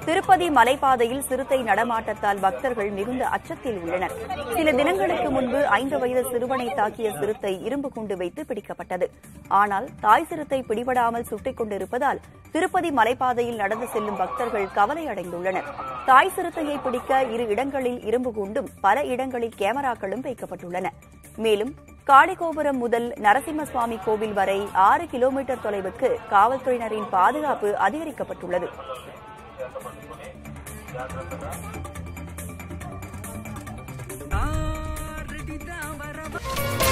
திருப்பதி மலைப்பாதையில் சிறுத்தை நடமாட்டத்தால் பக்தர்கள் மிகுந்த அச்சத்தில் உள்ளனர் சில தினங்களுக்கு முன்பு ஐந்து வயது சிறுவனை தாக்கிய சிறுத்தை இரும்பு குண்டு வைத்து பிடிக்கப்பட்டது ஆனால் தாய் சிறுத்தை பிடிபடாமல் சுட்டிக் கொண்டிருப்பதால் திருப்பதி மலைப்பாதையில் நடந்து செல்லும் பக்தர்கள் கவலை அடைந்துள்ளனர் தாய் சிறுத்தையை பிடிக்க இரு இடங்களில் இரும்பு குண்டும் பல இடங்களில் கேமராக்களும் வைக்கப்பட்டுள்ளன மேலும் காளிகோபுரம் முதல் நரசிம்ம சுவாமி கோவில் வரை ஆறு கிலோமீட்டர் தொலைவுக்கு காவல்துறையினரின் பாதுகாப்பு அதிகரிக்கப்பட்டுள்ளது ஆ, ரெடிதான் வரவா